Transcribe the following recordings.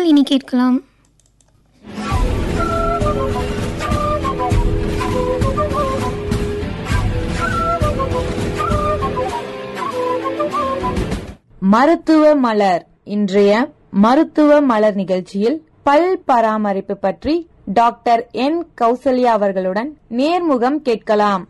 நேயர்கள் இனி கேட்கலாம் மருத்துவ மலர் இன்றைய மருத்துவ மலர் நிகழ்ச்சியில் பல் பராமரிப்பு பற்றி டாக்டர் என் கௌசல்யா அவர்களுடன் நேர்முகம் கேட்கலாம்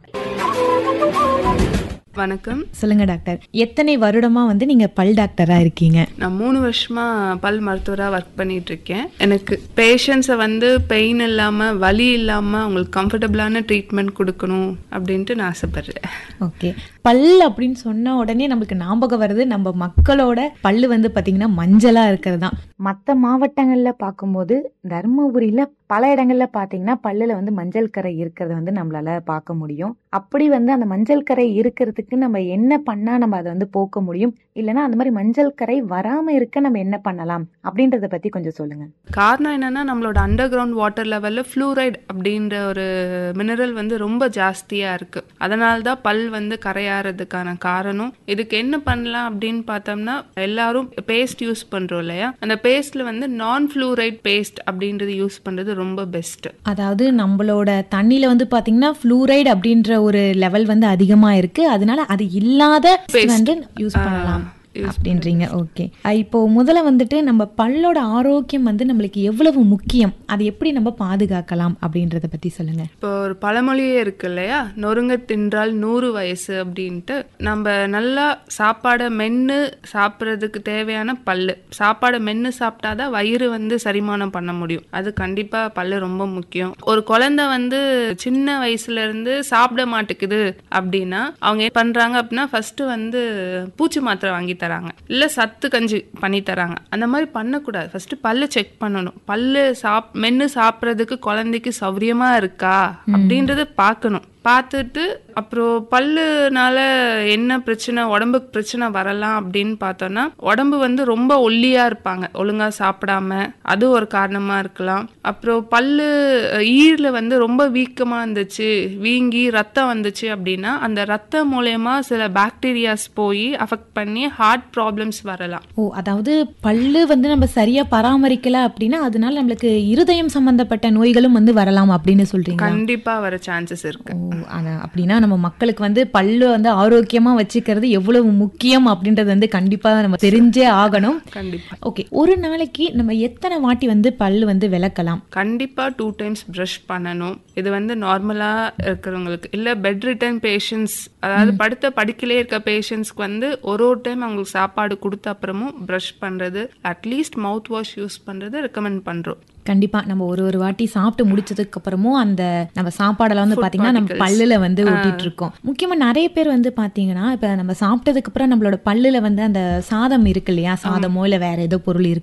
வணக்கம் சொல்லுங்க டாக்டர் எத்தனை வருடமா வந்து நீங்க பல் டாக்டரா இருக்கீங்க நான் மூணு வருஷமா பல் மருத்துவராக ஒர்க் பண்ணிட்டு இருக்கேன் எனக்கு பேஷண்ட்ஸை வந்து பெயின் இல்லாமல் வலி இல்லாமல் அவங்களுக்கு கம்ஃபர்டபுளான ட்ரீட்மெண்ட் கொடுக்கணும் அப்படின்ட்டு நான் ஆசைப்படுறேன் ஓகே பல் அப்படின்னு சொன்ன உடனே நமக்கு ஞாபகம் வருது நம்ம மக்களோட பல்லு வந்து பாத்தீங்கன்னா மஞ்சளா இருக்கிறது தான் மற்ற மாவட்டங்கள்ல பார்க்கும்போது தருமபுரியில பல இடங்கள்ல பாத்தீங்கன்னா பல்லுல வந்து மஞ்சள் கரை இருக்கிறத வந்து நம்மளால பார்க்க முடியும் அப்படி வந்து அந்த மஞ்சள் கரை இருக்கிறதுக்கு நம்ம என்ன பண்ணா நம்ம அதை வந்து போக்க முடியும் இல்லைன்னா அந்த மாதிரி மஞ்சள் கரை வராம இருக்க நம்ம என்ன பண்ணலாம் அப்படின்றத பத்தி கொஞ்சம் சொல்லுங்க காரணம் என்னன்னா நம்மளோட அண்டர் கிரவுண்ட் வாட்டர் லெவலில் ஃப்ளூரைட் அப்படின்ற ஒரு மினரல் வந்து ரொம்ப ஜாஸ்தியாக இருக்கு அதனால தான் பல் வந்து கரையாறதுக்கான காரணம் இதுக்கு என்ன பண்ணலாம் அப்படின்னு பார்த்தோம்னா எல்லாரும் பேஸ்ட் யூஸ் பண்றோம் இல்லையா அந்த பேஸ்ட்ல வந்து நான் ஃப்ளூரைட் பேஸ்ட் அப்படின்றது யூஸ் பண்றது ரொம்ப பெஸ்ட் அதாவது நம்மளோட தண்ணியில வந்து பாத்தீங்கன்னா ஃப்ளூரைடு அப்படின்ற ஒரு லெவல் வந்து அதிகமா இருக்கு அதனால அது இல்லாத வந்து யூஸ் பண்ணலாம் அப்படின்றீங்க ஓகே இப்போ முதல்ல வந்துட்டு நம்ம பல்லோட ஆரோக்கியம் வந்து நம்மளுக்கு எவ்வளவு முக்கியம் அதை எப்படி நம்ம பாதுகாக்கலாம் அப்படின்றத பத்தி சொல்லுங்க இப்போ ஒரு பழமொழியே இருக்கு இல்லையா நொறுங்க தின்றால் நூறு வயசு அப்படின்ட்டு நம்ம நல்லா சாப்பாடை மென்று சாப்பிட்றதுக்கு தேவையான பல்லு சாப்பாடை மென்று சாப்பிட்டாதான் வயிறு வந்து செரிமானம் பண்ண முடியும் அது கண்டிப்பா பல்லு ரொம்ப முக்கியம் ஒரு குழந்தை வந்து சின்ன வயசுல இருந்து சாப்பிட மாட்டேங்குது அப்படின்னா அவங்க என்ன பண்றாங்க அப்படின்னா ஃபர்ஸ்ட் வந்து பூச்சி மாத்திரை வாங்கி தராங்க இல்ல சத்து கஞ்சி பண்ணி தராங்க அந்த மாதிரி பண்ணக்கூடாது ஃபர்ஸ்ட் பல்லு செக் பண்ணணும் பல்லு சாப் மென்னு சாப்பிட்றதுக்கு குழந்தைக்கு சௌரியமா இருக்கா அப்படின்றத பார்க்கணும் பார்த்துட்டு அப்புறம் பல்லுனால என்ன பிரச்சனை உடம்புக்கு பிரச்சனை வரலாம் அப்படின்னு பார்த்தோம்னா உடம்பு வந்து ரொம்ப ஒல்லியா இருப்பாங்க ஒழுங்கா சாப்பிடாம அது ஒரு காரணமா இருக்கலாம் அப்புறம் பல்லு ஈரல வந்து ரொம்ப வீக்கமா இருந்துச்சு வீங்கி ரத்தம் வந்துச்சு அப்படின்னா அந்த ரத்தம் மூலயமா சில பாக்டீரியாஸ் போய் அஃபெக்ட் பண்ணி ஹார்ட் ப்ராப்ளம்ஸ் வரலாம் ஓ அதாவது பல்லு வந்து நம்ம சரியா பராமரிக்கல அப்படின்னா அதனால நம்மளுக்கு இருதயம் சம்பந்தப்பட்ட நோய்களும் வந்து வரலாம் அப்படின்னு சொல்றீங்க கண்டிப்பா வர சான்சஸ் இருக்கு ஓ, ஆனா- அப்படின்னா நம்ம மக்களுக்கு வந்து பல்லு வந்து ஆரோக்கியமா வச்சுக்கிறது எவ்வளவு முக்கியம் அப்படின்றது வந்து கண்டிப்பா நம்ம தெரிஞ்சே ஆகணும் கண்டிப்பா ஓகே ஒரு நாளைக்கு நம்ம எத்தனை வாட்டி வந்து பல்லு வந்து விளக்கலாம் கண்டிப்பா டூ டைம்ஸ் ப்ரஷ் பண்ணணும் இது வந்து நார்மலா இருக்கிறவங்களுக்கு இல்ல பெட் ரிட்டர்ன் பேஷண்ட்ஸ் அதாவது படுத்த படுக்கையிலே இருக்க பேஷண்ட்ஸ்க்கு வந்து ஒரு ஒரு டைம் அவங்களுக்கு சாப்பாடு கொடுத்த அப்புறமும் ப்ரஷ் பண்றது அட்லீஸ்ட் மவுத் வாஷ் யூஸ் பண்றது ரெக்கமெண்ட் பண்றோம் கண்டிப்பா நம்ம ஒரு ஒரு வாட்டி சாப்பிட்டு முடிச்சதுக்கு அப்புறமும் அந்த நம்ம சாப்பாடெல்லாம் வந்து Food பாத்தீங்கன்னா நம்ம particles. பல்லுல வந்து ஒட்டிட்டு இருக்கோம் முக்கியமா நிறைய பேர் வந்து பாத்தீங்கன்னா இப்ப நம்ம சாப்பிட்டதுக்கு அப்புறம் நம்மளோட பல்லுல வந்து அந்த சாதம் இருக்கு இல்லையா சாதமோ இல்ல வேற ஏதோ பொருள் இருக்கு